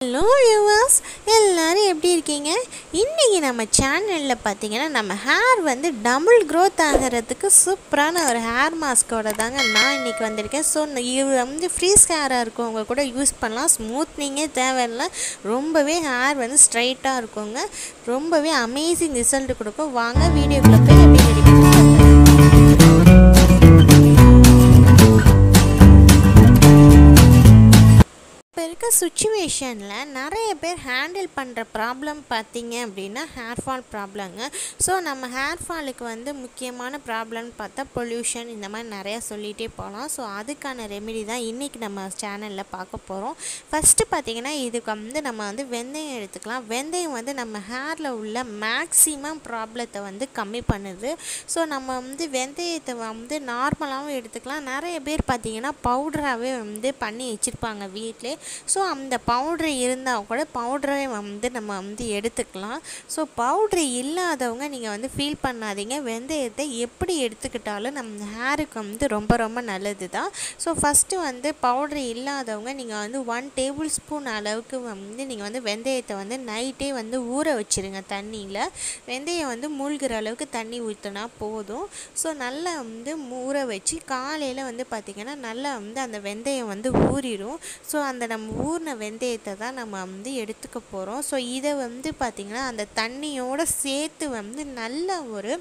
hello viewers எல்லாரும் எப்படி இருக்கீங்க இன்றைக்கி நம்ம சேனலில் பார்த்தீங்கன்னா நம்ம ஹேர் வந்து டபுள் க்ரோத் ஆகிறதுக்கு சூப்பரான ஒரு ஹேர் மாஸ்கோட தாங்க நான் இன்றைக்கி வந்திருக்கேன் ஸோ இது வந்து ஃப்ரீஸ் ஹேராக இருக்கவங்க கூட யூஸ் பண்ணலாம் ஸ்மூத்னிங்கே தேவையில்லை ரொம்பவே ஹேர் வந்து ஸ்ட்ரைட்டாக இருக்குங்க ரொம்பவே அமேசிங் ரிசல்ட் கொடுக்கும் வாங்க வீடியோக்குள்ளே போய் எப்படி ரெடி பண்ணி பார்க்கலாம் இப்போ இருக்க சுச்சுவேஷனில் நிறைய பேர் ஹேண்டில் பண்ணுற ப்ராப்ளம் பார்த்தீங்க அப்படின்னா ஹேர் ஃபால் ப்ராப்ளங்க ஸோ நம்ம ஹேர் ஃபாலுக்கு வந்து முக்கியமான ப்ராப்ளம்னு பார்த்தா பொல்யூஷன் இந்த மாதிரி நிறையா சொல்லிகிட்டே போகலாம் ஸோ அதுக்கான ரெமெடி தான் இன்றைக்கி நம்ம சேனலில் பார்க்க போகிறோம் ஃபஸ்ட்டு பார்த்திங்கன்னா இதுக்கு வந்து நம்ம வந்து வெந்தயம் எடுத்துக்கலாம் வெந்தயம் வந்து நம்ம ஹேரில் உள்ள மேக்ஸிமம் ப்ராப்ளத்தை வந்து கம்மி பண்ணுது ஸோ நம்ம வந்து வெந்தயத்தை வந்து நார்மலாகவும் எடுத்துக்கலாம் நிறைய பேர் பார்த்திங்கன்னா பவுடராகவே வந்து பண்ணி வச்சுருப்பாங்க வீட்டிலே ஸோ அந்த பவுட்ரு இருந்தால் கூட பவுடரை வந்து நம்ம வந்து எடுத்துக்கலாம் ஸோ பவுட்ரு இல்லாதவங்க நீங்கள் வந்து ஃபீல் பண்ணாதீங்க வெந்தயத்தை எப்படி எடுத்துக்கிட்டாலும் நம்ம ஹேருக்கு வந்து ரொம்ப ரொம்ப நல்லது தான் ஸோ ஃபஸ்ட்டு வந்து பவுட்ரு இல்லாதவங்க நீங்கள் வந்து ஒன் டேபிள் ஸ்பூன் அளவுக்கு வந்து நீங்கள் வந்து வெந்தயத்தை வந்து நைட்டே வந்து ஊற வச்சுருங்க தண்ணியில் வெந்தயம் வந்து மூழ்கிற அளவுக்கு தண்ணி ஊற்றினா போதும் ஸோ நல்லா வந்து ஊற வச்சு காலையில் வந்து பார்த்திங்கன்னா நல்லா வந்து அந்த வெந்தயம் வந்து ஊறிடும் ஸோ அந்த நம்ம ஊறின வெந்தயத்தை தான் நம்ம வந்து எடுத்துக்க போகிறோம் ஸோ இதை வந்து பார்த்திங்கன்னா அந்த தண்ணியோடு சேர்த்து வந்து நல்ல ஒரு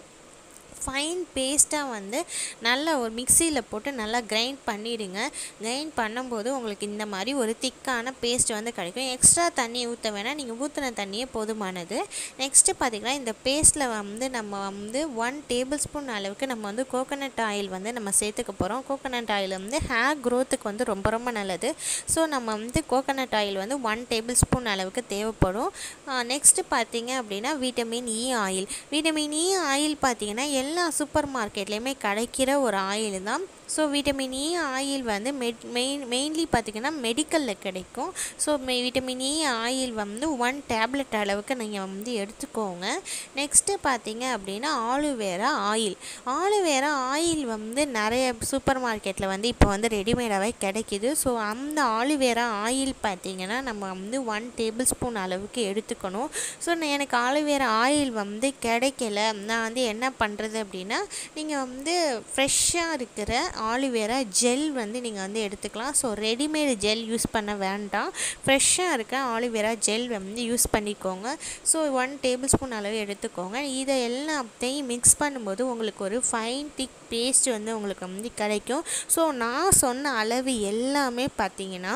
ஃபைன் பேஸ்ட்டாக வந்து நல்லா ஒரு மிக்சியில் போட்டு நல்லா கிரைண்ட் பண்ணிவிடுங்க கிரைண்ட் பண்ணும்போது உங்களுக்கு இந்த மாதிரி ஒரு திக்கான பேஸ்ட் வந்து கிடைக்கும் எக்ஸ்ட்ரா தண்ணி ஊற்ற வேணால் நீங்கள் ஊற்றின தண்ணியே போதுமானது நெக்ஸ்ட்டு பார்த்திங்கன்னா இந்த பேஸ்ட்டில் வந்து நம்ம வந்து ஒன் டேபிள் ஸ்பூன் அளவுக்கு நம்ம வந்து கோகோனட் ஆயில் வந்து நம்ம சேர்த்துக்க போகிறோம் கோகோனட் ஆயில் வந்து ஹேர் க்ரோத்துக்கு வந்து ரொம்ப ரொம்ப நல்லது ஸோ நம்ம வந்து கோகோனட் ஆயில் வந்து ஒன் டேபிள் ஸ்பூன் அளவுக்கு தேவைப்படும் நெக்ஸ்ட்டு பார்த்தீங்க அப்படின்னா vitamin E oil vitamin E oil பார்த்திங்கன்னா எல்லா சூப்பர் மார்க்கெட்லேயுமே கிடைக்கிற ஒரு ஆயில் தான் ஸோ விட்டமின் இ ஆயில் வந்து மெட் மெயின் மெயின்லி பார்த்திங்கன்னா மெடிக்கலில் கிடைக்கும் ஸோ மெ விட்டமின் இ ஆயில் வந்து ஒன் டேப்லெட் அளவுக்கு நீங்கள் வந்து எடுத்துக்கோங்க நெக்ஸ்ட்டு பார்த்தீங்க அப்படின்னா ஆலுவேரா ஆயில் ஆலுவேரா ஆயில் வந்து நிறைய சூப்பர் மார்க்கெட்டில் வந்து இப்போ வந்து ரெடிமேடாகவே கிடைக்கிது ஸோ அந்த ஆலுவேரா ஆயில் பார்த்திங்கன்னா நம்ம வந்து ஒன் டேபிள் ஸ்பூன் அளவுக்கு எடுத்துக்கணும் ஸோ எனக்கு ஆலுவேரா ஆயில் வந்து கிடைக்கல நான் வந்து என்ன பண்ணுறது அப்படின்னா நீங்கள் வந்து ஃப்ரெஷ்ஷாக இருக்கிற ஆலிவேரா ஜெல் வந்து நீங்கள் வந்து எடுத்துக்கலாம் ஸோ ரெடிமேடு ஜெல் யூஸ் பண்ண வேண்டாம் ஃப்ரெஷ்ஷாக இருக்க ஆலிவேரா ஜெல் வந்து யூஸ் பண்ணிக்கோங்க ஸோ ஒன் டேபிள் ஸ்பூன் அளவு எடுத்துக்கோங்க இதை எல்லாத்தையும் மிக்ஸ் பண்ணும்போது உங்களுக்கு ஒரு ஃபைன் திக் பேஸ்ட் வந்து உங்களுக்கு வந்து கிடைக்கும் ஸோ நான் சொன்ன அளவு எல்லாமே பார்த்தீங்கன்னா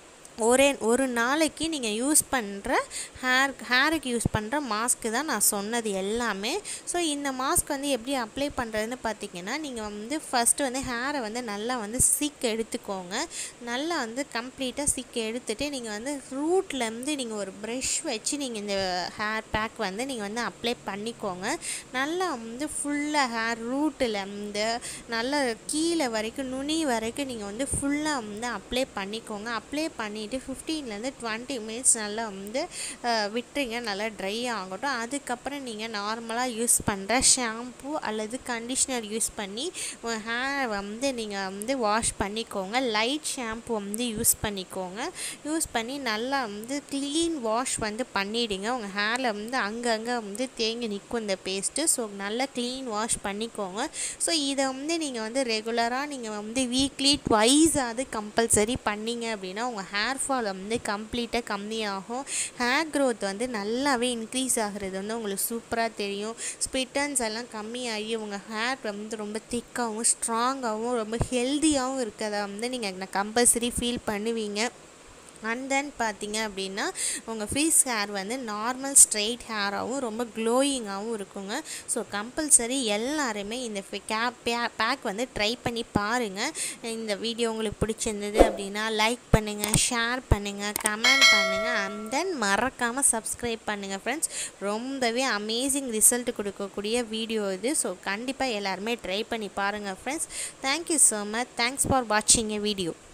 ஒரே ஒரு நாளைக்கு நீங்கள் யூஸ் பண்ணுற ஹேர் ஹேருக்கு யூஸ் பண்ணுற மாஸ்க்கு தான் நான் சொன்னது எல்லாமே ஸோ இந்த மாஸ்க் வந்து எப்படி அப்ளை பண்ணுறதுன்னு பார்த்தீங்கன்னா நீங்கள் வந்து ஃபஸ்ட்டு வந்து ஹேரை வந்து நல்லா வந்து சிக் எடுத்துக்கோங்க நல்லா வந்து கம்ப்ளீட்டாக சிக் எடுத்துகிட்டு நீங்கள் வந்து ரூட்லேருந்து நீங்கள் ஒரு ப்ரெஷ் வச்சு நீங்கள் இந்த ஹேர் பேக் வந்து நீங்கள் வந்து அப்ளை பண்ணிக்கோங்க நல்லா வந்து ஃபுல்லாக ஹேர் ரூட்டில் வந்து நல்லா கீழே வரைக்கும் நுனி வரைக்கும் நீங்கள் வந்து ஃபுல்லாக வந்து அப்ளை பண்ணிக்கோங்க அப்ளை பண்ணி பண்ணிவிட்டு ஃபிஃப்டீன்லேருந்து டுவெண்ட்டி மினிட்ஸ் நல்லா வந்து விட்டுருங்க நல்லா ட்ரை ஆகட்டும் அதுக்கப்புறம் நீங்கள் நார்மலாக யூஸ் பண்ணுற ஷாம்பு அல்லது கண்டிஷ்னர் யூஸ் பண்ணி உங்கள் ஹேரை வந்து நீங்கள் வந்து வாஷ் பண்ணிக்கோங்க லைட் ஷாம்பு வந்து யூஸ் பண்ணிக்கோங்க யூஸ் பண்ணி நல்லா வந்து க்ளீன் வாஷ் வந்து பண்ணிவிடுங்க உங்கள் ஹேரில் வந்து அங்கங்கே வந்து தேங்கி நிற்கும் இந்த பேஸ்ட்டு ஸோ நல்லா க்ளீன் வாஷ் பண்ணிக்கோங்க ஸோ இதை வந்து நீங்கள் வந்து ரெகுலராக நீங்கள் வந்து வீக்லி ட்வைஸ் அது கம்பல்சரி பண்ணிங்க அப்படின்னா உங்கள் ஹேர் ஃபால் வந்து கம்ப்ளீட்டாக கம்மியாகும் ஹேர் க்ரோத் வந்து நல்லாவே இன்க்ரீஸ் ஆகிறது வந்து உங்களுக்கு சூப்பராக தெரியும் ஸ்பிட்டன்ஸ் எல்லாம் கம்மியாகி உங்கள் ஹேர் வந்து ரொம்ப திக்காகவும் ஸ்ட்ராங்காகவும் ரொம்ப ஹெல்த்தியாகவும் இருக்கிறத வந்து நீங்கள் கம்பல்சரி ஃபீல் பண்ணுவீங்க அண்ட் தென் பார்த்தீங்க அப்படின்னா உங்கள் ஃபேஸ் ஹேர் வந்து நார்மல் ஸ்ட்ரெயிட் ஹேராகவும் ரொம்ப க்ளோயிங்காகவும் இருக்குங்க ஸோ கம்பல்சரி எல்லாருமே இந்த கேப் பேக் வந்து ட்ரை பண்ணி பாருங்கள் இந்த வீடியோ உங்களுக்கு பிடிச்சிருந்தது அப்படின்னா லைக் பண்ணுங்கள் ஷேர் பண்ணுங்கள் கமெண்ட் பண்ணுங்கள் அண்ட் தென் மறக்காமல் சப்ஸ்கிரைப் பண்ணுங்கள் ஃப்ரெண்ட்ஸ் ரொம்பவே அமேசிங் ரிசல்ட் கொடுக்கக்கூடிய வீடியோ இது ஸோ கண்டிப்பாக எல்லாருமே ட்ரை பண்ணி பாருங்கள் friends thank you so much thanks for வாட்சிங் எ வீடியோ